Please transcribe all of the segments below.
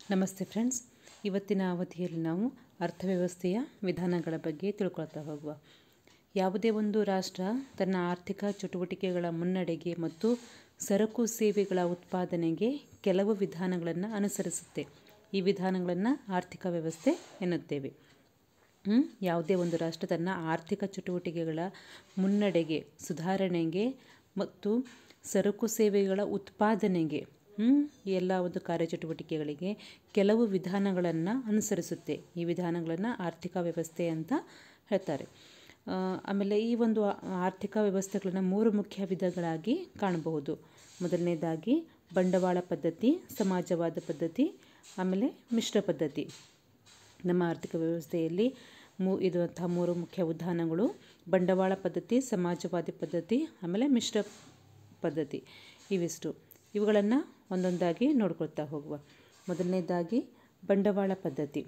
ನಮಸ್ತೆ ಫ್ರೆಂಡ್ಸ್ ಇವತ್ತಿನ ಅವಧಿಯಲ್ಲಿ ನಾವು ಅರ್ಥವ್ಯವಸ್ಥೆಯ ವಿಧಾನಗಳ ಬಗ್ಗೆ ತಿಳ್ಕೊಳ್ತಾ ಹೋಗುವ ಯಾವುದೇ ಒಂದು ರಾಷ್ಟ್ರ ತನ್ನ ಆರ್ಥಿಕ ಚಟುವಟಿಕೆಗಳ ಮುನ್ನಡೆಗೆ ಮತ್ತು ಸರಕು ಸೇವೆಗಳ ಉತ್ಪಾದನೆಗೆ ಕೆಲವು ವಿಧಾನಗಳನ್ನು ಅನುಸರಿಸುತ್ತೆ ಈ ವಿಧಾನಗಳನ್ನು ಆರ್ಥಿಕ ವ್ಯವಸ್ಥೆ ಎನ್ನುತ್ತೇವೆ ಹ್ಮ್? ಯಾವುದೇ ಒಂದು ರಾಷ್ಟ್ರ ತನ್ನ ಆರ್ಥಿಕ ಚಟುವಟಿಕೆಗಳ ಮುನ್ನಡೆಗೆ ಸುಧಾರಣೆಗೆ ಮತ್ತು ಸರಕು ಸೇವೆಗಳ ಉತ್ಪಾದನೆಗೆ ಹ್ಮ್? ಈ ಎಲ್ಲ ಒಂದು ಕಾರ್ಯಚಟುವಟಿಕೆಗಳಿಗೆ ಕೆಲವು ವಿಧಾನಗಳನ್ನು ಅನುಸರಿಸುತ್ತೆ ಈ ವಿಧಾನಗಳನ್ನು ಆರ್ಥಿಕ ವ್ಯವಸ್ಥೆ ಅಂತ ಹೇಳ್ತಾರೆ ಆ, ಆಮೇಲೆ ಈ ಒಂದು ಆ- ಆರ್ಥಿಕ ವ್ಯವಸ್ಥೆಗಳನ್ನು ಮೂರು ಮುಖ್ಯ ವಿಧಗಳಾಗಿ ಕಾಣಬಹುದು ಮೊದಲನೇದಾಗಿ ಬಂಡವಾಳ ಪದ್ಧತಿ ಸಮಾಜವಾದ ಪದ್ಧತಿ ಆಮೇಲೆ ಮಿಶ್ರ ಪದ್ಧತಿ ನಮ್ಮ ಆರ್ಥಿಕ ವ್ಯವಸ್ಥೆಯಲ್ಲಿ ಮೂ ಇರುವಂತಹ ಮೂರು ಮುಖ್ಯ ವಿಧಾನಗಳು ಬಂಡವಾಳ ಪದ್ಧತಿ ಸಮಾಜವಾದಿ ಪದ್ಧತಿ ಆಮೇಲೆ ಮಿಶ್ರ ಪದ್ಧತಿ ಇವಿಷ್ಟು ಇವುಗಳನ್ನು ಒಂದೊಂದಾಗಿ ನೋಡ್ಕೊಳ್ತಾ ಹೋಗುವ ಮೊದಲನೇದಾಗಿ ಬಂಡವಾಳ ಪದ್ಧತಿ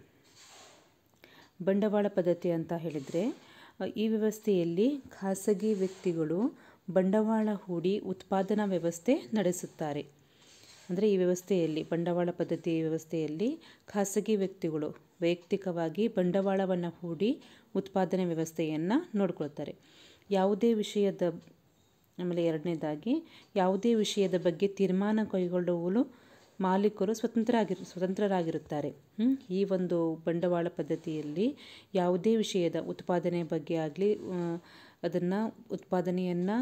ಬಂಡವಾಳ ಪದ್ಧತಿ ಅಂತ ಹೇಳಿದರೆ ಅ, ಈ ವ್ಯವಸ್ಥೆಯಲ್ಲಿ ಖಾಸಗಿ ವ್ಯಕ್ತಿಗಳು ಬಂಡವಾಳ ಹೂಡಿ ಉತ್ಪಾದನಾ ವ್ಯವಸ್ಥೆ ನಡೆಸುತ್ತಾರೆ ಅಂದರೆ ಈ ವ್ಯವಸ್ಥೆಯಲ್ಲಿ ಬಂಡವಾಳ ಪದ್ಧತಿ ವ್ಯವಸ್ಥೆಯಲ್ಲಿ ಖಾಸಗಿ ವ್ಯಕ್ತಿಗಳು ವೈಯಕ್ತಿಕವಾಗಿ ಬಂಡವಾಳವನ್ನು ಹೂಡಿ ಉತ್ಪಾದನೆ ವ್ಯವಸ್ಥೆಯನ್ನು ನೋಡ್ಕೊಳ್ತಾರೆ ಯಾವುದೇ ವಿಷಯದ ಆಮೇಲೆ ಎರಡನೇದಾಗಿ ಯಾವುದೇ ವಿಷಯದ ಬಗ್ಗೆ ತೀರ್ಮಾನ ಕೈಗೊಳ್ಳುವಲು ಮಾಲೀಕರು ಸ್ವತಂತ್ರ ಆಗಿರು ಸ್ವತಂತ್ರರಾಗಿರುತ್ತಾರೆ ಹ್ಮ್? ಈ ಒಂದು ಬಂಡವಾಳ ಪದ್ಧತಿಯಲ್ಲಿ ಯಾವುದೇ ವಿಷಯದ ಉತ್ಪಾದನೆ ಬಗ್ಗೆ ಆಗಲಿ ಅದನ್ನು ಉತ್ಪಾದನೆಯನ್ನು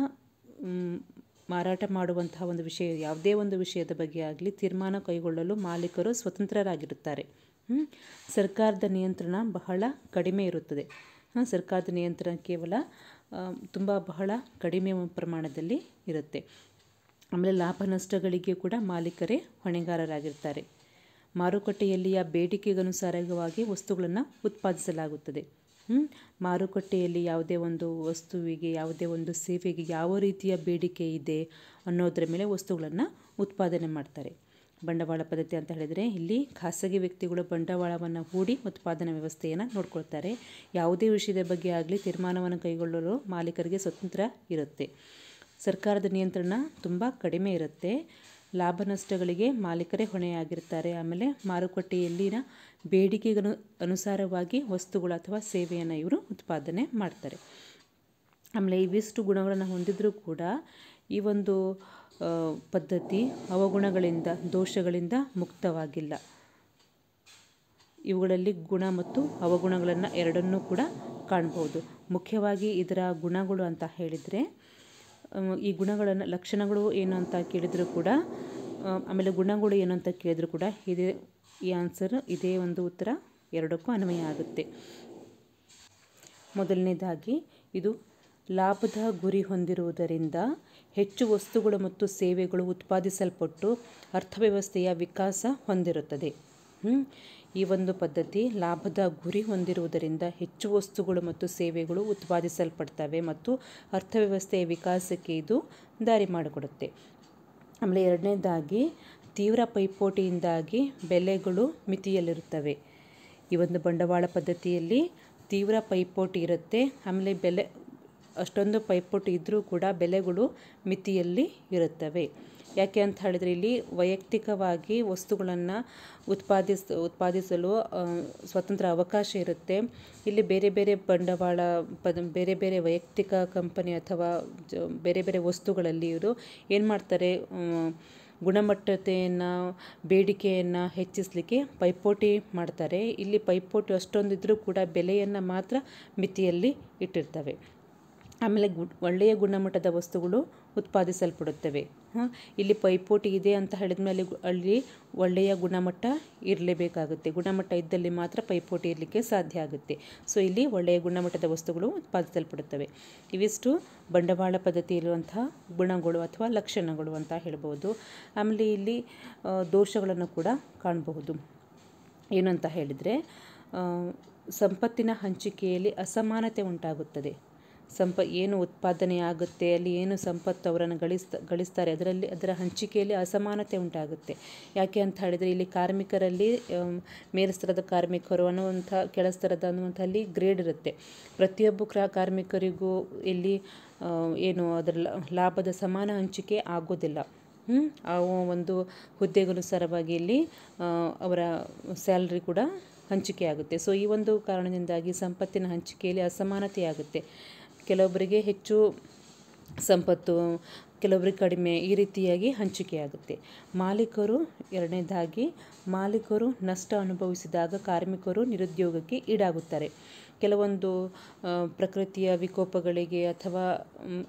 ಮಾರಾಟ ಮಾಡುವಂತಹ ಒಂದು ವಿಷಯ ಯಾವುದೇ ಒಂದು ವಿಷಯದ ಬಗ್ಗೆ ಆಗಲಿ ತೀರ್ಮಾನ ಕೈಗೊಳ್ಳಲು ಮಾಲೀಕರು ಸ್ವತಂತ್ರರಾಗಿರುತ್ತಾರೆ ಹ್ಮ್? ಸರ್ಕಾರದ ನಿಯಂತ್ರಣ ಬಹಳ ಕಡಿಮೆ ಇರುತ್ತದೆ ಹಾಂ ಸರ್ಕಾರದ ನಿಯಂತ್ರಣ ಕೇವಲ ತುಂಬ ಬಹಳ ಕಡಿಮೆ ಪ್ರಮಾಣದಲ್ಲಿ ಇರುತ್ತೆ ಆಮೇಲೆ ಲಾಭ ನಷ್ಟಗಳಿಗೆ ಕೂಡ ಮಾಲೀಕರೇ ಹೊಣೆಗಾರರಾಗಿರ್ತಾರೆ ಮಾರುಕಟ್ಟೆಯಲ್ಲಿಯ ಬೇಡಿಕೆಗನುಸಾರವಾಗಿ ವಸ್ತುಗಳನ್ನು ಉತ್ಪಾದಿಸಲಾಗುತ್ತದೆ ಹ್ಮ್? ಮಾರುಕಟ್ಟೆಯಲ್ಲಿ ಯಾವುದೇ ಒಂದು ವಸ್ತುವಿಗೆ ಯಾವುದೇ ಒಂದು ಸೇವೆಗೆ ಯಾವ ರೀತಿಯ ಬೇಡಿಕೆ ಇದೆ ಅನ್ನೋದರ ಮೇಲೆ ವಸ್ತುಗಳನ್ನು ಉತ್ಪಾದನೆ ಮಾಡ್ತಾರೆ ಬಂಡವಾಳ ಪದ್ಧತಿ ಅಂತ ಹೇಳಿದರೆ ಇಲ್ಲಿ ಖಾಸಗಿ ವ್ಯಕ್ತಿಗಳು ಬಂಡವಾಳವನ್ನು ಹೂಡಿ ಉತ್ಪಾದನಾ ವ್ಯವಸ್ಥೆಯನ್ನು ನೋಡ್ಕೊಳ್ತಾರೆ ಯಾವುದೇ ವಿಷಯದ ಬಗ್ಗೆ ಆಗಲಿ ತೀರ್ಮಾನವನ್ನು ಕೈಗೊಳ್ಳಲು ಮಾಲೀಕರಿಗೆ ಸ್ವತಂತ್ರ ಇರುತ್ತೆ ಸರ್ಕಾರದ ನಿಯಂತ್ರಣ ತುಂಬ ಕಡಿಮೆ ಇರುತ್ತೆ ಲಾಭ ನಷ್ಟಗಳಿಗೆ ಮಾಲೀಕರೇ ಹೊಣೆಯಾಗಿರ್ತಾರೆ ಆಮೇಲೆ ಮಾರುಕಟ್ಟೆಯಲ್ಲಿನ ಬೇಡಿಕೆಗನು ಅನುಸಾರವಾಗಿ ವಸ್ತುಗಳು ಅಥವಾ ಸೇವೆಯನ್ನು ಇವರು ಉತ್ಪಾದನೆ ಮಾಡ್ತಾರೆ ಆಮೇಲೆ ಇವಿಷ್ಟು ಗುಣಗಳನ್ನು ಹೊಂದಿದ್ರೂ ಕೂಡ ಈ ಒಂದು ಆ, ಪದ್ಧತಿ ಅವಗುಣಗಳಿಂದ ದೋಷಗಳಿಂದ ಮುಕ್ತವಾಗಿಲ್ಲ ಇವುಗಳಲ್ಲಿ ಗುಣ ಮತ್ತು ಅವಗುಣಗಳನ್ನು ಎರಡನ್ನೂ ಕೂಡ ಕಾಣಬಹುದು ಮುಖ್ಯವಾಗಿ ಇದರ ಗುಣಗಳು ಅಂತ ಹೇಳಿದರೆ ಆ, ಈ ಗುಣಗಳನ್ನು ಲಕ್ಷಣಗಳು ಏನು ಅಂತ ಕೇಳಿದರೂ ಕೂಡ ಆ, ಆಮೇಲೆ ಗುಣಗಳು ಏನು ಅಂತ ಕೇಳಿದ್ರು ಕೂಡ ಇದೇ ಈ ಆನ್ಸರ್ ಇದೇ ಒಂದು ಉತ್ತರ ಎರಡಕ್ಕೂ ಅನ್ವಯ ಆಗುತ್ತೆ ಮೊದಲನೇದಾಗಿ ಇದು ಲಾಭದ ಗುರಿ ಹೊಂದಿರುವುದರಿಂದ ಹೆಚ್ಚು ವಸ್ತುಗಳು ಮತ್ತು ಸೇವೆಗಳು ಉತ್ಪಾದಿಸಲ್ಪಟ್ಟು ಅರ್ಥವ್ಯವಸ್ಥೆಯ ವಿಕಾಸ ಹೊಂದಿರುತ್ತದೆ ಹ್ಮ್? ಈ ಒಂದು ಪದ್ಧತಿ ಲಾಭದ ಗುರಿ ಹೊಂದಿರುವುದರಿಂದ ಹೆಚ್ಚು ವಸ್ತುಗಳು ಮತ್ತು ಸೇವೆಗಳು ಉತ್ಪಾದಿಸಲ್ಪಡ್ತವೆ ಮತ್ತು ಅರ್ಥವ್ಯವಸ್ಥೆಯ ವಿಕಾಸಕ್ಕೆ ಇದು ದಾರಿ ಮಾಡಿಕೊಡುತ್ತೆ ಆಮೇಲೆ ಎರಡನೇದಾಗಿ ತೀವ್ರ ಪೈಪೋಟಿಯಿಂದಾಗಿ ಬೆಲೆಗಳು ಮಿತಿಯಲ್ಲಿರುತ್ತವೆ ಈ ಒಂದು ಬಂಡವಾಳ ಪದ್ಧತಿಯಲ್ಲಿ ತೀವ್ರ ಪೈಪೋಟಿ ಇರುತ್ತೆ ಆಮೇಲೆ ಬೆಲೆ ಅಷ್ಟೊಂದು ಪೈಪೋಟಿ ಇದ್ದರೂ ಕೂಡ ಬೆಲೆಗಳು ಮಿತಿಯಲ್ಲಿ ಇರುತ್ತವೆ ಯಾಕೆ ಅಂತ ಹೇಳಿದರೆ ಇಲ್ಲಿ ವೈಯಕ್ತಿಕವಾಗಿ ವಸ್ತುಗಳನ್ನು ಉತ್ಪಾದಿಸ್ ಉತ್ಪಾದಿಸಲು ಆ, ಸ್ವತಂತ್ರ ಅವಕಾಶ ಇರುತ್ತೆ ಇಲ್ಲಿ ಬೇರೆ ಬೇರೆ ಬಂಡವಾಳ ಪದ ಬೇರೆ ಬೇರೆ ವೈಯಕ್ತಿಕ ಕಂಪನಿ ಅಥವಾ ಜ ಬೇರೆ ಬೇರೆ ವಸ್ತುಗಳಲ್ಲಿ ಇವರು ಏನು ಮಾಡ್ತಾರೆ ಆ, ಗುಣಮಟ್ಟತೆಯನ್ನು ಬೇಡಿಕೆಯನ್ನು ಹೆಚ್ಚಿಸಲಿಕ್ಕೆ ಪೈಪೋಟಿ ಮಾಡ್ತಾರೆ ಇಲ್ಲಿ ಪೈಪೋಟಿ ಅಷ್ಟೊಂದು ಇದ್ದರೂ ಕೂಡ ಬೆಲೆಯನ್ನು ಮಾತ್ರ ಮಿತಿಯಲ್ಲಿ ಇಟ್ಟಿರ್ತವೆ ಆಮೇಲೆ ಗು ಒಳ್ಳೆಯ ಗುಣಮಟ್ಟದ ವಸ್ತುಗಳು ಉತ್ಪಾದಿಸಲ್ಪಡುತ್ತವೆ ಹಾಂ ಇಲ್ಲಿ ಪೈಪೋಟಿ ಇದೆ ಅಂತ ಹೇಳಿದ್ಮೇಲೆ ಗು- ಅಲ್ಲಿ ಒಳ್ಳೆಯ ಗುಣಮಟ್ಟ ಇರಲೇಬೇಕಾಗುತ್ತೆ ಗುಣಮಟ್ಟ ಇದ್ದಲ್ಲಿ ಮಾತ್ರ ಪೈಪೋಟಿ ಇರಲಿಕ್ಕೆ ಸಾಧ್ಯ ಆಗುತ್ತೆ ಸೊ ಇಲ್ಲಿ ಒಳ್ಳೆಯ ಗುಣಮಟ್ಟದ ವಸ್ತುಗಳು ಉತ್ಪಾದಿಸಲ್ಪಡುತ್ತವೆ ಇವಿಷ್ಟು ಬಂಡವಾಳ ಪದ್ಧತಿಯಲ್ಲಿರುವಂತಹ ಗುಣಗಳು ಅಥವಾ ಲಕ್ಷಣಗಳು ಅಂತ ಹೇಳ್ಬೋದು ಆಮೇಲೆ ಇಲ್ಲಿ ಆ, ದೋಷಗಳನ್ನು ಕೂಡ ಕಾಣಬಹುದು ಏನು ಅಂತ ಹೇಳಿದರೆ ಆ, ಸಂಪತ್ತಿನ ಹಂಚಿಕೆಯಲ್ಲಿ ಅಸಮಾನತೆ ಉಂಟಾಗುತ್ತದೆ ಸಂಪ ಏನು ಉತ್ಪಾದನೆ ಆಗುತ್ತೆ ಅಲ್ಲಿ ಏನು ಸಂಪತ್ತು ಅವರನ್ನು ಗಳಿಸ್ತ ಗಳಿಸ್ತಾರೆ ಅದರಲ್ಲಿ ಅದರ ಹಂಚಿಕೆಯಲ್ಲಿ ಅಸಮಾನತೆ ಉಂಟಾಗುತ್ತೆ ಯಾಕೆ ಅಂತ ಹೇಳಿದರೆ ಇಲ್ಲಿ ಕಾರ್ಮಿಕರಲ್ಲಿ ಆಮ್, ಮೇಲ್ಸ್ತರದ ಕಾರ್ಮಿಕರು ಅನ್ನುವಂಥ ಕೆಳಸ್ತರದ ಅನ್ನುವಂಥಲ್ಲಿ ಗ್ರೇಡ್ ಇರುತ್ತೆ ಪ್ರತಿಯೊಬ್ಬ ಕ್ರಾ ಕಾರ್ಮಿಕರಿಗೂ ಇಲ್ಲಿ ಆ, ಏನು ಅದರ ಲಾ- ಲಾಭದ ಸಮಾನ ಹಂಚಿಕೆ ಆಗೋದಿಲ್ಲ ಹ್ಮ್? ಆ ಒಂದು ಹುದ್ದೆಗನುಸಾರವಾಗಿ ಇಲ್ಲಿ ಆ, ಅವರ ಸ್ಯಾಲ್ರಿ ಕೂಡ ಹಂಚಿಕೆ ಆಗುತ್ತೆ ಸೊ ಈ ಒಂದು ಕಾರಣದಿಂದಾಗಿ ಸಂಪತ್ತಿನ ಹಂಚಿಕೆಯಲ್ಲಿ ಅಸಮಾನತೆಯಾಗುತ್ತೆ ಕೆಲವೊಬ್ಬರಿಗೆ ಹೆಚ್ಚು ಸಂಪತ್ತು ಕೆಲವೊಬ್ಬರಿಗೆ ಕಡಿಮೆ ಈ ರೀತಿಯಾಗಿ ಹಂಚಿಕೆಯಾಗುತ್ತೆ ಮಾಲೀಕರು ಎರಡನೇದಾಗಿ ಮಾಲೀಕರು ನಷ್ಟ ಅನುಭವಿಸಿದಾಗ ಕಾರ್ಮಿಕರು ನಿರುದ್ಯೋಗಕ್ಕೆ ಈಡಾಗುತ್ತಾರೆ ಕೆಲವೊಂದು ಆ, ಪ್ರಕೃತಿಯ ವಿಕೋಪಗಳಿಗೆ ಅಥವಾ ಮ್,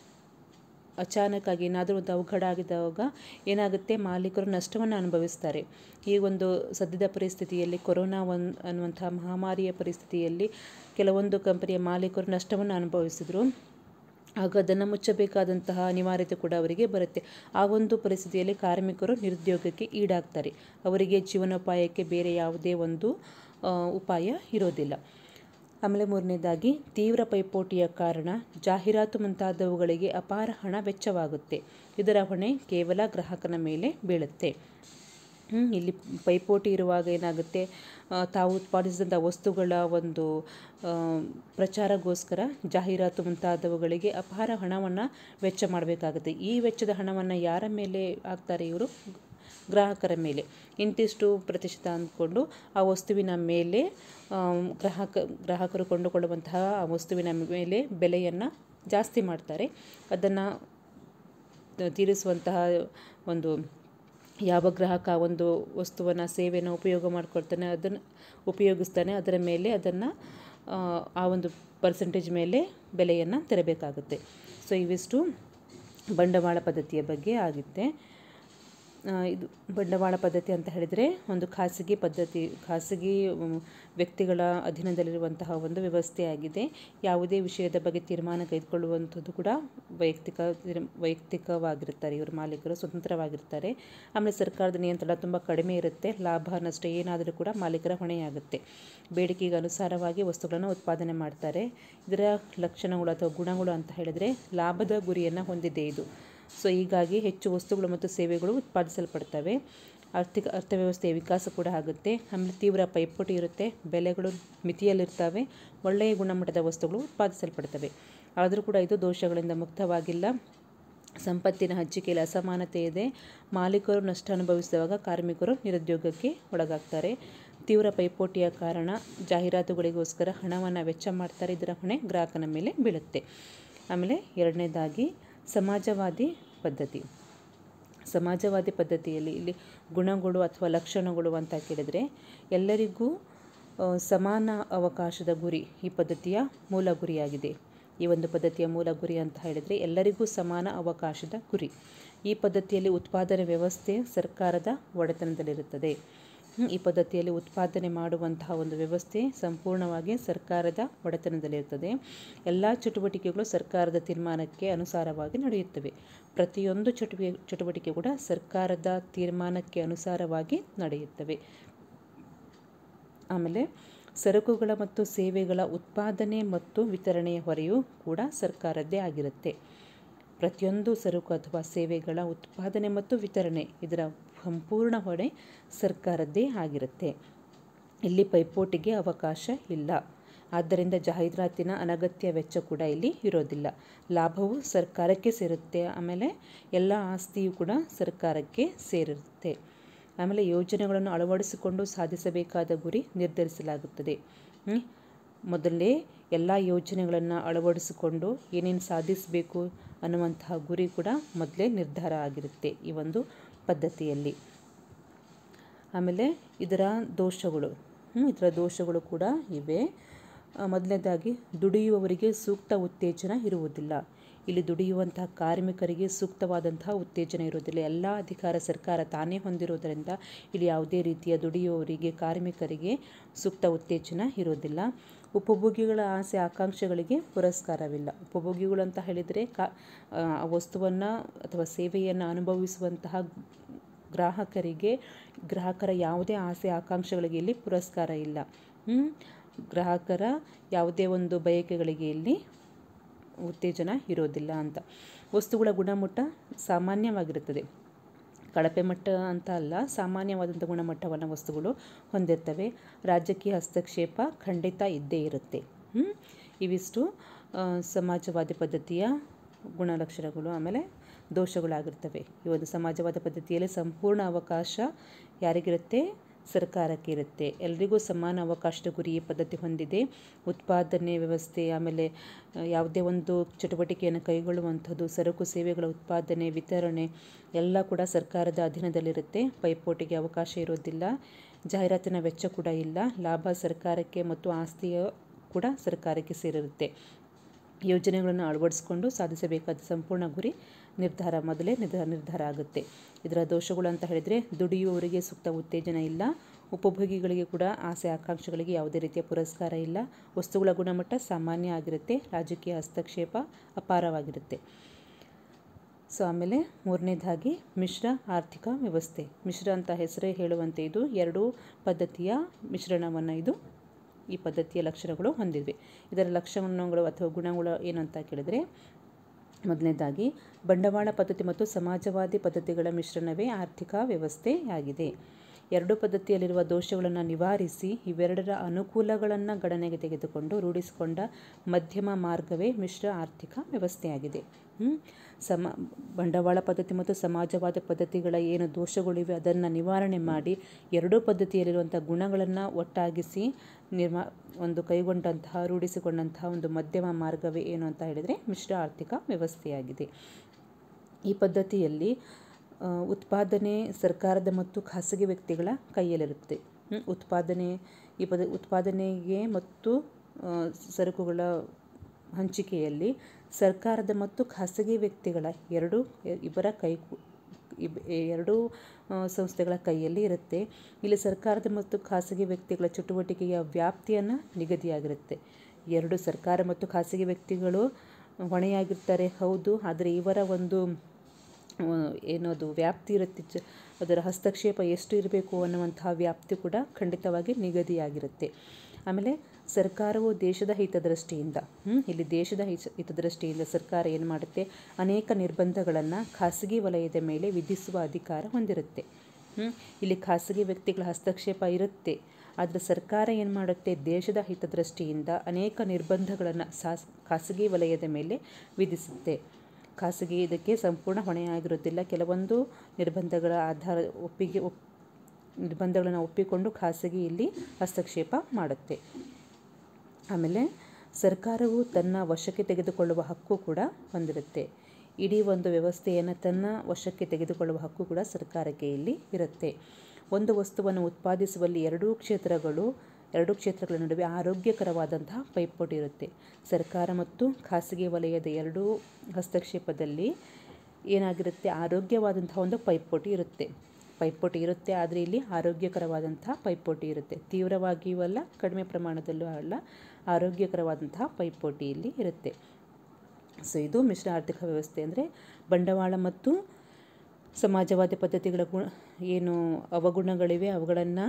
ಅಚಾನಕ್ಕಾಗಿ ಏನಾದರೂ ಒಂದು ಅವಘಡ ಆಗಿದಾಗ ಏನಾಗುತ್ತೆ ಮಾಲೀಕರು ನಷ್ಟವನ್ನು ಅನುಭವಿಸ್ತಾರೆ ಈ ಒಂದು ಸದ್ಯದ ಪರಿಸ್ಥಿತಿಯಲ್ಲಿ ಕೊರೋನಾ ಒನ್ ಅನ್ನುವಂತಹ ಮಹಾಮಾರಿಯ ಪರಿಸ್ಥಿತಿಯಲ್ಲಿ ಕೆಲವೊಂದು ಕಂಪನಿಯ ಮಾಲೀಕರು ನಷ್ಟವನ್ನು ಅನುಭವಿಸಿದರು ಆಗ ಅದನ್ನು ಮುಚ್ಚಬೇಕಾದಂತಹ ಅನಿವಾರ್ಯತೆ ಕೂಡ ಅವರಿಗೆ ಬರುತ್ತೆ ಆ ಒಂದು ಪರಿಸ್ಥಿತಿಯಲ್ಲಿ ಕಾರ್ಮಿಕರು ನಿರುದ್ಯೋಗಕ್ಕೆ ಈಡಾಗ್ತಾರೆ ಅವರಿಗೆ ಜೀವನೋಪಾಯಕ್ಕೆ ಬೇರೆ ಯಾವುದೇ ಒಂದು ಆ, ಉಪಾಯ ಇರೋದಿಲ್ಲ ಆಮೇಲೆ ಮೂರನೇದಾಗಿ ತೀವ್ರ ಪೈಪೋಟಿಯ ಕಾರಣ ಜಾಹೀರಾತು ಮುಂತಾದವುಗಳಿಗೆ ಅಪಾರ ಹಣ ವೆಚ್ಚವಾಗುತ್ತೆ ಇದರ ಹೊಣೆ ಕೇವಲ ಗ್ರಾಹಕನ ಮೇಲೆ ಬೀಳುತ್ತೆ ಹ್ಮ್, ಇಲ್ಲಿ ಪೈಪೋಟಿ ಇರುವಾಗ ಏನಾಗುತ್ತೆ ಆ, ತಾವು ಉತ್ಪಾದಿಸಿದಂಥ ವಸ್ತುಗಳ ಒಂದು ಆ, ಪ್ರಚಾರಗೋಸ್ಕರ ಜಾಹೀರಾತು ಮುಂತಾದವುಗಳಿಗೆ ಅಪಾರ ಹಣವನ್ನು ವೆಚ್ಚ ಮಾಡಬೇಕಾಗುತ್ತೆ ಈ ವೆಚ್ಚದ ಹಣವನ್ನು ಯಾರ ಮೇಲೆ ಹಾಕ್ತಾರೆ ಇವರು ಗ್ರಾಹಕರ ಮೇಲೆ ಇಂತಿಷ್ಟು ಪ್ರತಿಶತ ಅಂದ್ಕೊಂಡು ಆ ವಸ್ತುವಿನ ಮೇಲೆ ಆಮ್, ಗ್ರಾಹಕ ಗ್ರಾಹಕರು ಕೊಂಡುಕೊಳ್ಳುವಂತಹ ಆ ವಸ್ತುವಿನ ಮೇಲೆ ಬೆಲೆಯನ್ನು ಜಾಸ್ತಿ ಮಾಡ್ತಾರೆ ಅದನ್ನು ತೀರಿಸುವಂತಹ ಒಂದು ಯಾವ ಗ್ರಾಹಕ ಆ ಒಂದು ವಸ್ತುವನ್ನು ಸೇವೆಯನ್ನು ಉಪಯೋಗ ಮಾಡ್ಕೊಳ್ತಾನೆ ಅದನ್ನು ಉಪಯೋಗಿಸ್ತಾನೆ ಅದರ ಮೇಲೆ ಅದನ್ನು ಆ ಒಂದು ಪರ್ಸೆಂಟೇಜ್ ಮೇಲೆ ಬೆಲೆಯನ್ನು ತೆರಬೇಕಾಗುತ್ತೆ ಸೊ ಇವಿಷ್ಟು ಬಂಡವಾಳ ಪದ್ಧತಿಯ ಬಗ್ಗೆ ಆಗುತ್ತೆ ಆ, ಇದು ಬಂಡವಾಳ ಪದ್ಧತಿ ಅಂತ ಹೇಳಿದರೆ ಒಂದು ಖಾಸಗಿ ಪದ್ಧತಿ ಖಾಸಗಿ ಮ್, ವ್ಯಕ್ತಿಗಳ ಅಧೀನದಲ್ಲಿರುವಂತಹ ಒಂದು ವ್ಯವಸ್ಥೆಯಾಗಿದೆ ಯಾವುದೇ ವಿಷಯದ ಬಗ್ಗೆ ತೀರ್ಮಾನ ಕೈಗೊಳ್ಳುವಂಥದ್ದು ಕೂಡ ವೈಯಕ್ತಿಕ ತೀರ್ಮ- ವೈಯಕ್ತಿಕವಾಗಿರ್ತಾರೆ ಇವರು ಮಾಲೀಕರು ಸ್ವತಂತ್ರವಾಗಿರ್ತಾರೆ ಆಮೇಲೆ ಸರ್ಕಾರದ ನಿಯಂತ್ರಣ ತುಂಬ ಕಡಿಮೆ ಇರುತ್ತೆ ಲಾಭ ನಷ್ಟ ಏನಾದರೂ ಕೂಡ ಮಾಲೀಕರ ಹೊಣೆಯಾಗುತ್ತೆ ಬೇಡಿಕೆಗೆ ಅನುಸಾರವಾಗಿ ವಸ್ತುಗಳನ್ನು ಉತ್ಪಾದನೆ ಮಾಡ್ತಾರೆ ಇದರ ಲಕ್ಷಣಗಳು ಅಥವಾ ಗುಣಗಳು ಅಂತ ಹೇಳಿದರೆ ಲಾಭದ ಗುರಿಯನ್ನು ಹೊಂದಿದೆ ಇದು ಸೊ ಹೀಗಾಗಿ ಹೆಚ್ಚು ವಸ್ತುಗಳು ಮತ್ತು ಸೇವೆಗಳು ಉತ್ಪಾದಿಸಲ್ಪಡ್ತವೆ ಆರ್ಥಿಕ ಅರ್ಥವ್ಯವಸ್ಥೆಯ ವಿಕಾಸ ಕೂಡ ಆಗುತ್ತೆ ಆಮೇಲೆ ತೀವ್ರ ಪೈಪೋಟಿ ಇರುತ್ತೆ ಬೆಲೆಗಳು ಮಿತಿಯಲ್ಲಿರ್ತವೆ ಒಳ್ಳೆಯ ಗುಣಮಟ್ಟದ ವಸ್ತುಗಳು ಉತ್ಪಾದಿಸಲ್ಪಡ್ತವೆ ಆದರೂ ಕೂಡ ಇದು ದೋಷಗಳಿಂದ ಮುಕ್ತವಾಗಿಲ್ಲ ಸಂಪತ್ತಿನ ಹಂಚಿಕೆಯಲ್ಲಿ ಅಸಮಾನತೆ ಇದೆ ಮಾಲೀಕರು ನಷ್ಟ ಅನುಭವಿಸಿದಾಗ ಕಾರ್ಮಿಕರು ನಿರುದ್ಯೋಗಕ್ಕೆ ಒಳಗಾಗ್ತಾರೆ ತೀವ್ರ ಪೈಪೋಟಿಯ ಕಾರಣ ಜಾಹೀರಾತುಗಳಿಗೋಸ್ಕರ ಹಣವನ್ನು ವೆಚ್ಚ ಮಾಡ್ತಾರೆ ಇದರ ಹೊಣೆ ಗ್ರಾಹಕನ ಮೇಲೆ ಬೀಳುತ್ತೆ ಆಮೇಲೆ ಎರಡನೇದಾಗಿ ಸಮಾಜವಾದಿ ಪದ್ಧತಿ ಸಮಾಜವಾದಿ ಪದ್ಧತಿಯಲ್ಲಿ ಇಲ್ಲಿ ಗುಣಗಳು ಅಥವಾ ಲಕ್ಷಣಗಳು ಅಂತ ಕೇಳಿದರೆ ಎಲ್ಲರಿಗೂ ಆ, ಸಮಾನ ಅವಕಾಶದ ಗುರಿ ಈ ಪದ್ಧತಿಯ ಮೂಲ ಗುರಿಯಾಗಿದೆ ಈ ಒಂದು ಪದ್ಧತಿಯ ಮೂಲ ಗುರಿ ಅಂತ ಹೇಳಿದರೆ ಎಲ್ಲರಿಗೂ ಸಮಾನ ಅವಕಾಶದ ಗುರಿ ಈ ಪದ್ಧತಿಯಲ್ಲಿ ಉತ್ಪಾದನೆ ವ್ಯವಸ್ಥೆ ಸರ್ಕಾರದ ಒಡೆತನದಲ್ಲಿರುತ್ತದೆ ಹ್ಮ್, ಈ ಪದ್ಧತಿಯಲ್ಲಿ ಉತ್ಪಾದನೆ ಮಾಡುವಂತಹ ಒಂದು ವ್ಯವಸ್ಥೆ ಸಂಪೂರ್ಣವಾಗಿ ಸರ್ಕಾರದ ಒಡೆತನದಲ್ಲಿರುತ್ತದೆ ಎಲ್ಲ ಚಟುವಟಿಕೆಗಳು ಸರ್ಕಾರದ ತೀರ್ಮಾನಕ್ಕೆ ಅನುಸಾರವಾಗಿ ನಡೆಯುತ್ತವೆ ಪ್ರತಿಯೊಂದು ಚಟುವೆ ಚಟುವಟಿಕೆ ಕೂಡ ಸರ್ಕಾರದ ತೀರ್ಮಾನಕ್ಕೆ ಅನುಸಾರವಾಗಿ ನಡೆಯುತ್ತವೆ ಆಮೇಲೆ ಸರಕುಗಳ ಮತ್ತು ಸೇವೆಗಳ ಉತ್ಪಾದನೆ ಮತ್ತು ವಿತರಣೆಯ ಹೊರೆಯೂ ಕೂಡ ಸರ್ಕಾರದ್ದೇ ಆಗಿರುತ್ತೆ ಪ್ರತಿಯೊಂದು ಸರಕು ಅಥವಾ ಸೇವೆಗಳ ಉತ್ಪಾದನೆ ಮತ್ತು ವಿತರಣೆ ಇದರ ಸಂಪೂರ್ಣ ಹೊಣೆ ಸರ್ಕಾರದ್ದೇ ಆಗಿರುತ್ತೆ ಇಲ್ಲಿ ಪೈಪೋಟಿಗೆ ಅವಕಾಶ ಇಲ್ಲ ಆದ್ದರಿಂದ ಜಾಹೀರಾತಿನ ಅನಗತ್ಯ ವೆಚ್ಚ ಕೂಡ ಇಲ್ಲಿ ಇರೋದಿಲ್ಲ ಲಾಭವು ಸರ್ಕಾರಕ್ಕೆ ಸೇರುತ್ತೆ ಆಮೇಲೆ ಎಲ್ಲ ಆಸ್ತಿಯು ಕೂಡ ಸರ್ಕಾರಕ್ಕೆ ಸೇರಿರುತ್ತೆ ಆಮೇಲೆ ಯೋಜನೆಗಳನ್ನು ಅಳವಡಿಸಿಕೊಂಡು ಸಾಧಿಸಬೇಕಾದ ಗುರಿ ನಿರ್ಧರಿಸಲಾಗುತ್ತದೆ ಹ್ಮ್? ಮೊದಲೇ ಎಲ್ಲ ಯೋಜನೆಗಳನ್ನು ಅಳವಡಿಸಿಕೊಂಡು ಏನೇನು ಸಾಧಿಸಬೇಕು ಅನ್ನುವಂತಹ ಗುರಿ ಕೂಡ ಮೊದಲೇ ನಿರ್ಧಾರ ಆಗಿರುತ್ತೆ ಈ ಒಂದು ಪದ್ಧತಿಯಲ್ಲಿ ಆಮೇಲೆ ಇದರ ದೋಷಗಳು ಹ್ಮ್, ಇದರ ದೋಷಗಳು ಕೂಡ ಇವೆ ಆ, ಮೊದಲನೇದಾಗಿ ದುಡಿಯುವವರಿಗೆ ಸೂಕ್ತ ಉತ್ತೇಜನ ಇರುವುದಿಲ್ಲ ಇಲ್ಲಿ ದುಡಿಯುವಂತಹ ಕಾರ್ಮಿಕರಿಗೆ ಸೂಕ್ತವಾದಂತಹ ಉತ್ತೇಜನ ಇರುವುದಿಲ್ಲ ಎಲ್ಲ ಅಧಿಕಾರ ಸರ್ಕಾರ ತಾನೇ ಹೊಂದಿರುವುದರಿಂದ ಇಲ್ಲಿ ಯಾವುದೇ ರೀತಿಯ ದುಡಿಯುವವರಿಗೆ ಕಾರ್ಮಿಕರಿಗೆ ಸೂಕ್ತ ಉತ್ತೇಜನ ಇರುವುದಿಲ್ಲ ಉಪಭೋಗಿಗಳ ಆಸೆ ಆಕಾಂಕ್ಷೆಗಳಿಗೆ ಪುರಸ್ಕಾರವಿಲ್ಲ ಉಪಭೋಗಿಗಳು ಅಂತ ಹೇಳಿದರೆ ಕಾ ಆ ವಸ್ತುವನ್ನು ಅಥವಾ ಸೇವೆಯನ್ನು ಅನುಭವಿಸುವಂತಹ ಗ್ರಾಹಕರಿಗೆ ಗ್ರಾಹಕರ ಯಾವುದೇ ಆಸೆ ಆಕಾಂಕ್ಷೆಗಳಿಗೆ ಇಲ್ಲಿ ಪುರಸ್ಕಾರ ಇಲ್ಲ ಹ್ಮ್? ಗ್ರಾಹಕರ ಯಾವುದೇ ಒಂದು ಬಯಕೆಗಳಿಗೆ ಇಲ್ಲಿ ಉತ್ತೇಜನ ಇರೋದಿಲ್ಲ ಅಂತ ವಸ್ತುಗಳ ಗುಣಮಟ್ಟ ಸಾಮಾನ್ಯವಾಗಿರುತ್ತದೆ ಕಳಪೆ ಮಟ್ಟ ಅಂತ ಅಲ್ಲ ಸಾಮಾನ್ಯವಾದಂಥ ಗುಣಮಟ್ಟವನ್ನು ವಸ್ತುಗಳು ಹೊಂದಿರ್ತವೆ ರಾಜಕೀಯ ಹಸ್ತಕ್ಷೇಪ ಖಂಡಿತ ಇದ್ದೇ ಇರುತ್ತೆ ಹ್ಮ್? ಇವಿಷ್ಟು ಆ, ಸಮಾಜವಾದಿ ಪದ್ಧತಿಯ ಗುಣಲಕ್ಷಣಗಳು ಆಮೇಲೆ ದೋಷಗಳಾಗಿರ್ತವೆ ಈ ಒಂದು ಸಮಾಜವಾದ ಪದ್ಧತಿಯಲ್ಲಿ ಸಂಪೂರ್ಣ ಅವಕಾಶ ಯಾರಿಗಿರುತ್ತೆ ಸರ್ಕಾರಕ್ಕೆ ಇರುತ್ತೆ ಎಲ್ರಿಗೂ ಸಮಾನ ಅವಕಾಶದ ಗುರಿ ಈ ಪದ್ಧತಿ ಹೊಂದಿದೆ ಉತ್ಪಾದನೆ ವ್ಯವಸ್ಥೆ ಆಮೇಲೆ ಆ, ಯಾವುದೇ ಒಂದು ಚಟುವಟಿಕೆಯನ್ನು ಕೈಗೊಳ್ಳುವಂಥದ್ದು ಸರಕು ಸೇವೆಗಳ ಉತ್ಪಾದನೆ ವಿತರಣೆ ಎಲ್ಲ ಕೂಡ ಸರ್ಕಾರದ ಅಧೀನದಲ್ಲಿರುತ್ತೆ ಪೈಪೋಟಿಗೆ ಅವಕಾಶ ಇರೋದಿಲ್ಲ ಜಾಹೀರಾತಿನ ವೆಚ್ಚ ಕೂಡ ಇಲ್ಲ ಲಾಭ ಸರ್ಕಾರಕ್ಕೆ ಮತ್ತು ಆಸ್ತಿಯ ಕೂಡ ಸರ್ಕಾರಕ್ಕೆ ಸೇರಿರುತ್ತೆ ಯೋಜನೆಗಳನ್ನು ಅಳವಡಿಸಿಕೊಂಡು ಸಾಧಿಸಬೇಕಾದ ಸಂಪೂರ್ಣ ಗುರಿ ನಿರ್ಧಾರ ಮೊದಲೇ ನಿರ್ಧಾರ ನಿರ್ಧಾರ ಆಗುತ್ತೆ ಇದರ ದೋಷಗಳು ಅಂತ ಹೇಳಿದರೆ ದುಡಿಯುವವರಿಗೆ ಸೂಕ್ತ ಉತ್ತೇಜನ ಇಲ್ಲ ಉಪಭೋಗಿಗಳಿಗೆ ಕೂಡ ಆಸೆ ಆಕಾಂಕ್ಷೆಗಳಿಗೆ ಯಾವುದೇ ರೀತಿಯ ಪುರಸ್ಕಾರ ಇಲ್ಲ ವಸ್ತುಗಳ ಗುಣಮಟ್ಟ ಸಾಮಾನ್ಯ ಆಗಿರುತ್ತೆ ರಾಜಕೀಯ ಹಸ್ತಕ್ಷೇಪ ಅಪಾರವಾಗಿರುತ್ತೆ ಸೊ ಆಮೇಲೆ ಮೂರನೇದಾಗಿ ಮಿಶ್ರ ಆರ್ಥಿಕ ವ್ಯವಸ್ಥೆ ಮಿಶ್ರ ಅಂತ ಹೆಸರೇ ಹೇಳುವಂತೆ ಇದು ಎರಡೂ ಪದ್ಧತಿಯ ಮಿಶ್ರಣವನ್ನು ಇದು ಈ ಪದ್ಧತಿಯ ಲಕ್ಷಣಗಳು ಹೊಂದಿವೆ ಇದರ ಲಕ್ಷಣಗಳು ಅಥವಾ ಗುಣಗಳು ಏನು ಅಂತ ಕೇಳಿದರೆ ಮೊದಲನೇದಾಗಿ ಬಂಡವಾಳ ಪದ್ಧತಿ ಮತ್ತು ಸಮಾಜವಾದಿ ಪದ್ಧತಿಗಳ ಮಿಶ್ರಣವೇ ಆರ್ಥಿಕ ವ್ಯವಸ್ಥೆಯಾಗಿದೆ ಎರಡು ಪದ್ಧತಿಯಲ್ಲಿರುವ ದೋಷಗಳನ್ನು ನಿವಾರಿಸಿ ಇವೆರಡರ ಅನುಕೂಲಗಳನ್ನು ಗಣನೆಗೆ ತೆಗೆದುಕೊಂಡು ರೂಢಿಸಿಕೊಂಡ ಮಧ್ಯಮ ಮಾರ್ಗವೇ ಮಿಶ್ರ ಆರ್ಥಿಕ ವ್ಯವಸ್ಥೆಯಾಗಿದೆ ಹ್ಮ್? ಸಮ ಬಂಡವಾಳ ಪದ್ಧತಿ ಮತ್ತು ಸಮಾಜವಾದ ಪದ್ಧತಿಗಳ ಏನು ದೋಷಗಳಿವೆ ಅದನ್ನು ನಿವಾರಣೆ ಮಾಡಿ ಎರಡೂ ಪದ್ಧತಿಯಲ್ಲಿರುವಂಥ ಗುಣಗಳನ್ನು ಒಟ್ಟಾಗಿಸಿ ನಿರ್ಮಾ ಒಂದು ಕೈಗೊಂಡಂತಹ ರೂಢಿಸಿಕೊಂಡಂತಹ ಒಂದು ಮಧ್ಯಮ ಮಾರ್ಗವೇ ಏನು ಅಂತ ಹೇಳಿದರೆ ಮಿಶ್ರ ಆರ್ಥಿಕ ವ್ಯವಸ್ಥೆಯಾಗಿದೆ ಈ ಪದ್ಧತಿಯಲ್ಲಿ ಆ, ಉತ್ಪಾದನೆ ಸರ್ಕಾರದ ಮತ್ತು ಖಾಸಗಿ ವ್ಯಕ್ತಿಗಳ ಕೈಯಲ್ಲಿರುತ್ತೆ ಹ್ಮ್? ಉತ್ಪಾದನೆ ಈ ಪದ ಉತ್ಪಾದನೆಗೆ ಮತ್ತು ಆ, ಸರಕುಗಳ ಹಂಚಿಕೆಯಲ್ಲಿ ಸರ್ಕಾರದ ಮತ್ತು ಖಾಸಗಿ ವ್ಯಕ್ತಿಗಳ ಎರಡು ಇಬ್ಬರ ಕೈ ಇಬ್ ಎರಡೂ ಆ, ಸಂಸ್ಥೆಗಳ ಕೈಯಲ್ಲಿ ಇರುತ್ತೆ ಇಲ್ಲಿ ಸರ್ಕಾರದ ಮತ್ತು ಖಾಸಗಿ ವ್ಯಕ್ತಿಗಳ ಚಟುವಟಿಕೆಯ ವ್ಯಾಪ್ತಿಯನ್ನು ನಿಗದಿಯಾಗಿರುತ್ತೆ ಎರಡು ಸರ್ಕಾರ ಮತ್ತು ಖಾಸಗಿ ವ್ಯಕ್ತಿಗಳು ಹೊಣೆಯಾಗಿರ್ತಾರೆ ಹೌದು ಆದರೆ ಇವರ ಒಂದು ಆ, ಏನದು ವ್ಯಾಪ್ತಿ ಇರುತ್ತೆ ಚ ಅದರ ಹಸ್ತಕ್ಷೇಪ ಎಷ್ಟು ಇರಬೇಕು ಅನ್ನುವಂತಹ ವ್ಯಾಪ್ತಿ ಕೂಡ ಖಂಡಿತವಾಗಿ ನಿಗದಿಯಾಗಿರುತ್ತೆ ಆಮೇಲೆ ಸರ್ಕಾರವು ದೇಶದ ಹಿತದೃಷ್ಟಿಯಿಂದ ಹ್ಮ್, ಇಲ್ಲಿ ದೇಶದ ಹಿತ ಹಿತದೃಷ್ಟಿಯಿಂದ ಸರ್ಕಾರ ಏನು ಮಾಡುತ್ತೆ ಅನೇಕ ನಿರ್ಬಂಧಗಳನ್ನು ಖಾಸಗಿ ವಲಯದ ಮೇಲೆ ವಿಧಿಸುವ ಅಧಿಕಾರ ಹೊಂದಿರುತ್ತೆ ಹ್ಮ್, ಇಲ್ಲಿ ಖಾಸಗಿ ವ್ಯಕ್ತಿಗಳ ಹಸ್ತಕ್ಷೇಪ ಇರುತ್ತೆ ಆದರೆ ಸರ್ಕಾರ ಏನು ಮಾಡುತ್ತೆ ದೇಶದ ಹಿತದೃಷ್ಟಿಯಿಂದ ಅನೇಕ ನಿರ್ಬಂಧಗಳನ್ನು ಸಾಸ್ ಖಾಸಗಿ ವಲಯದ ಮೇಲೆ ವಿಧಿಸುತ್ತೆ ಖಾಸಗಿ ಇದಕ್ಕೆ ಸಂಪೂರ್ಣ ಹೊಣೆಯಾಗಿರುವುದಿಲ್ಲ ಕೆಲವೊಂದು ನಿರ್ಬಂಧಗಳ ಆಧಾರ ಒಪ್ಪಿಗೆ ಒಪ್ ನಿರ್ಬಂಧಗಳನ್ನು ಒಪ್ಪಿಕೊಂಡು ಖಾಸಗಿ ಇಲ್ಲಿ ಹಸ್ತಕ್ಷೇಪ ಮಾಡುತ್ತೆ ಆಮೇಲೆ ಸರ್ಕಾರವು ತನ್ನ ವಶಕ್ಕೆ ತೆಗೆದುಕೊಳ್ಳುವ ಹಕ್ಕು ಕೂಡ ಹೊಂದಿರುತ್ತೆ ಇಡೀ ಒಂದು ವ್ಯವಸ್ಥೆಯನ್ನು ತನ್ನ ವಶಕ್ಕೆ ತೆಗೆದುಕೊಳ್ಳುವ ಹಕ್ಕು ಕೂಡ ಸರ್ಕಾರಕ್ಕೆ ಇಲ್ಲಿ ಇರುತ್ತೆ ಒಂದು ವಸ್ತುವನ್ನು ಉತ್ಪಾದಿಸುವಲ್ಲಿ ಎರಡೂ ಕ್ಷೇತ್ರಗಳು ಎರಡೂ ಕ್ಷೇತ್ರಗಳ ನಡುವೆ ಆರೋಗ್ಯಕರವಾದಂತಹ ಪೈಪೋಟಿ ಇರುತ್ತೆ ಸರ್ಕಾರ ಮತ್ತು ಖಾಸಗಿ ವಲಯದ ಎರಡೂ ಹಸ್ತಕ್ಷೇಪದಲ್ಲಿ ಏನಾಗಿರುತ್ತೆ ಆರೋಗ್ಯವಾದಂತಹ ಒಂದು ಪೈಪೋಟಿ ಇರುತ್ತೆ ಪೈಪೋಟಿ ಇರುತ್ತೆ ಆದರೆ ಇಲ್ಲಿ ಆರೋಗ್ಯಕರವಾದಂತಹ ಪೈಪೋಟಿ ಇರುತ್ತೆ ತೀವ್ರವಾಗಿಯೂ ಅಲ್ಲ ಕಡಿಮೆ ಪ್ರಮಾಣದಲ್ಲೂ ಅಲ್ಲ ಆರೋಗ್ಯಕರವಾದಂತಹ ಪೈಪೋಟಿ ಇಲ್ಲಿ ಇರುತ್ತೆ ಸೊ ಇದು ಮಿಶ್ರ ಆರ್ಥಿಕ ವ್ಯವಸ್ಥೆ ಅಂದರೆ ಬಂಡವಾಳ ಮತ್ತು ಸಮಾಜವಾದಿ ಪದ್ಧತಿಗಳ ಗುಣ ಏನು ಅವಗುಣಗಳಿವೆ ಅವುಗಳನ್ನು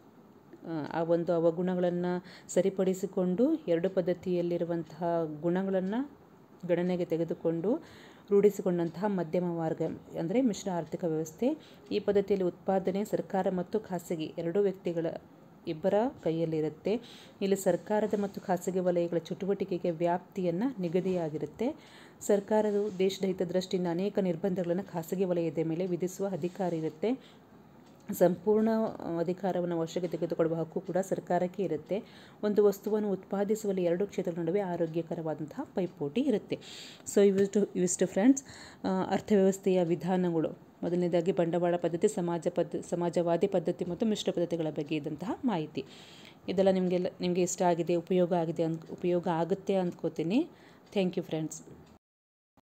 ಆ ಒಂದು ಅವಗುಣಗಳನ್ನು ಸರಿಪಡಿಸಿಕೊಂಡು ಎರಡು ಪದ್ಧತಿಯಲ್ಲಿರುವಂತಹ ಗುಣಗಳನ್ನು ಗಣನೆಗೆ ತೆಗೆದುಕೊಂಡು ರೂಢಿಸಿಕೊಂಡಂತಹ ಮಧ್ಯಮ ಮಾರ್ಗ ಅಂದರೆ ಮಿಶ್ರ ಆರ್ಥಿಕ ವ್ಯವಸ್ಥೆ ಈ ಪದ್ಧತಿಯಲ್ಲಿ ಉತ್ಪಾದನೆ ಸರ್ಕಾರ ಮತ್ತು ಖಾಸಗಿ ಎರಡೂ ವ್ಯಕ್ತಿಗಳ ಇಬ್ಬರ ಕೈಯಲ್ಲಿರುತ್ತೆ ಇಲ್ಲಿ ಸರ್ಕಾರದ ಮತ್ತು ಖಾಸಗಿ ವಲಯಗಳ ಚಟುವಟಿಕೆಗೆ ವ್ಯಾಪ್ತಿಯನ್ನು ನಿಗದಿಯಾಗಿರುತ್ತೆ ಸರ್ಕಾರವು ದೇಶದ ಹಿತದೃಷ್ಟಿಯಿಂದ ಅನೇಕ ನಿರ್ಬಂಧಗಳನ್ನು ಖಾಸಗಿ ವಲಯದ ಮೇಲೆ ವಿಧಿಸುವ ಅಧಿಕಾರ ಇರುತ್ತೆ ಸಂಪೂರ್ಣ ಅಧಿಕಾರವನ್ನು ವಶಕ್ಕೆ ತೆಗೆದುಕೊಳ್ಳುವ ಹಕ್ಕು ಕೂಡ ಸರ್ಕಾರಕ್ಕೆ ಇರುತ್ತೆ ಒಂದು ವಸ್ತುವನ್ನು ಉತ್ಪಾದಿಸುವಲ್ಲಿ ಎರಡು ಕ್ಷೇತ್ರಗಳ ನಡುವೆ ಆರೋಗ್ಯಕರವಾದಂತಹ ಪೈಪೋಟಿ ಇರುತ್ತೆ ಸೊ ಇವಿಷ್ಟು ಇವಿಷ್ಟು ಫ್ರೆಂಡ್ಸ್ ಅರ್ಥವ್ಯವಸ್ಥೆಯ ವಿಧಾನಗಳು ಮೊದಲನೇದಾಗಿ ಬಂಡವಾಳ ಪದ್ಧತಿ ಸಮಾಜ ಪದ್ಧ ಸಮಾಜವಾದಿ ಪದ್ಧತಿ ಮತ್ತು ಮಿಶ್ರ ಪದ್ಧತಿಗಳ ಬಗ್ಗೆ ಇದ್ದಂತಹ ಮಾಹಿತಿ ಇದೆಲ್ಲ ನಿಮಗೆಲ್ಲ ನಿಮಗೆ ಇಷ್ಟ ಆಗಿದೆ ಉಪಯೋಗ ಆಗಿದೆ ಅನ್ ಉಪಯೋಗ ಆಗುತ್ತೆ ಅಂದ್ಕೋತೀನಿ ಥ್ಯಾಂಕ್ ಯು ಫ್ರೆಂಡ್ಸ್